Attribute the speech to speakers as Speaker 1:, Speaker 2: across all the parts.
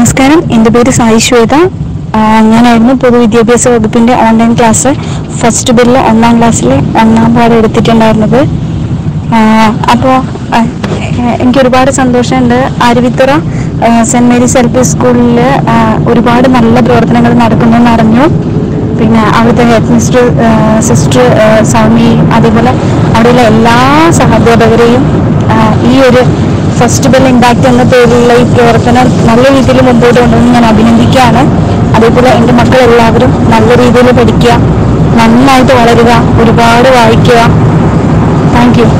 Speaker 1: നമസ്കാരം എൻ്റെ പേര് സായി ശ്വേത ആ, ഞാനായിരുന്നു പൊതുവിദ്യാഭ്യാസ വകുപ്പിൻ്റെ ഓൺലൈൻ ക്ലാസ് ഫസ്റ്റ് ബില്ല് ഒന്നാം ക്ലാസ്സിൽ ഒന്നാം പാഠം എടുത്തിട്ടുണ്ടായിരുന്നത് അപ്പോൾ എനിക്ക് ഒരുപാട് സന്തോഷമുണ്ട് Aruvithura saint Mary's L P സ്കൂളിൽ ഒരുപാട് നല്ല പ്രവർത്തനങ്ങൾ നടക്കുന്നു എന്നറിഞ്ഞു പിന്നെ അവിടുത്തെ ഹെഡ് മിസ്റ്റർ സിസ്റ്റർ സൗമി അതേപോലെ അവിടെയുള്ള എല്ലാ സഹോദരരെയും ആ, ഈ ഒരു ഫസ്റ്റ് ബെൽ ഇമ്പാക്ട് എന്ന പേരിലുള്ള ഈ പ്രവർത്തനം നല്ല രീതിയിൽ മുമ്പോട്ട് കൊണ്ടുവന്ന് ഞാൻ അഭിനന്ദിക്കുകയാണ് അതേപോലെ എൻ്റെ മക്കളെല്ലാവരും നല്ല രീതിയിൽ പഠിക്കുക നന്നായിട്ട് വളരുക ഒരുപാട് വായിക്കുക thank you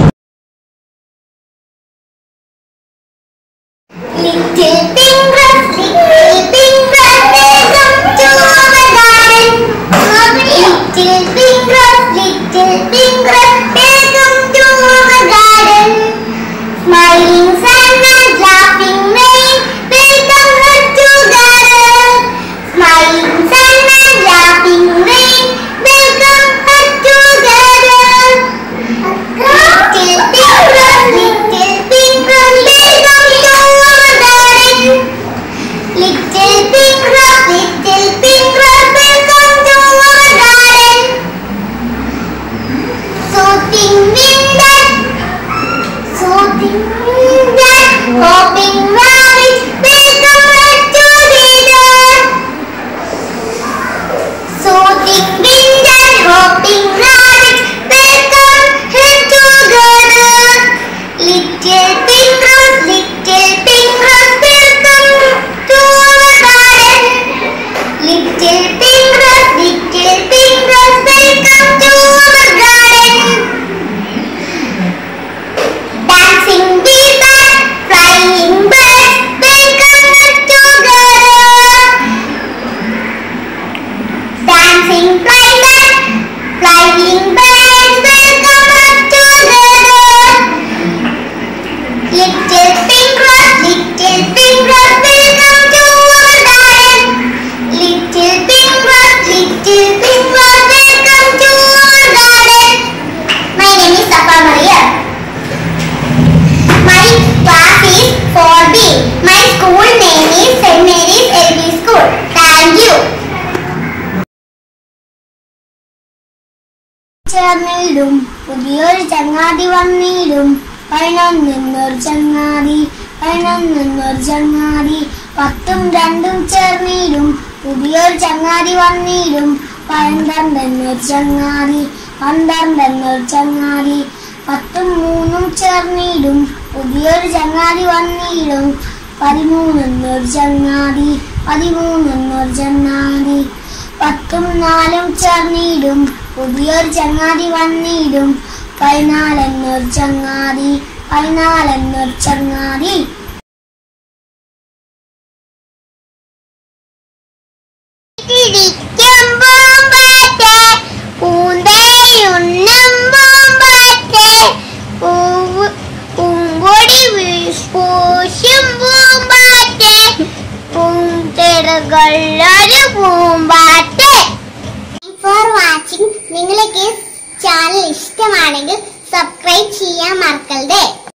Speaker 2: Little fingers, little fingers, welcome to our garden. Little fingers, little fingers, welcome to our garden. Smiling sun and laughing rain, welcome us together. Smiling sun and laughing rain, welcome us together. Little fingers, little fingers, welcome to our garden. Little fingers, little fingers, welcome to our garden. Soothing wind and soothing wind and hopping rabbit, welcome us together. Soothing wind and hopping rabbit, welcome us together. Little fingers, little fingers, welcome to our garden. Little fingers, little fingers, welcome to our garden. Dancing bees and flying birds, welcome us together. Dancing flies and flying birds, welcome us together. Little fingers, little fingers, welcome to our garden. Little fingers, little fingers, welcome to our garden. My name is Safa Maria. My class is 4B. My school name is St. Mary's LP School. Thank you. ചേർന്നിടും പുതിയൊരു ചങ്ങാതി വന്നിടും പഴനം നിന്നൊരു ചങ്ങാതി പഴനം നിന്നൊരു ചങ്ങാതി പത്തും രണ്ടും ചേർന്നിടും പുതിയൊരു ചങ്ങാതി വന്നിടും പന്ത്രണ്ടെന്നൊരു ചങ്ങാതി പന്ത്രണ്ടെന്നൊരു ചങ്ങാതി പത്തും മൂന്നും ചേർന്നിടും പുതിയൊരു ചങ്ങാതി വന്നിടും പതിമൂന്നെന്നൊരു ചങ്ങാതി പതിമൂന്നെന്നൊരു ചങ്ങാതി പത്തും നാലും ചേർന്നിടും പുതിയൊരു ചങ്ങാതി വന്നിടും പതിനാലെന്നൊരു ചങ്ങാതി പതിനാലെന്നൊരു ചങ്ങാതി ഒരു പൂമ്പാറ്റ് ഫോർ വാച്ചിങ് നിങ്ങൾക്ക് ചാനൽ ഇഷ്ടമാണെങ്കിൽ സബ്സ്ക്രൈബ് ചെയ്യാൻ മറക്കരുത്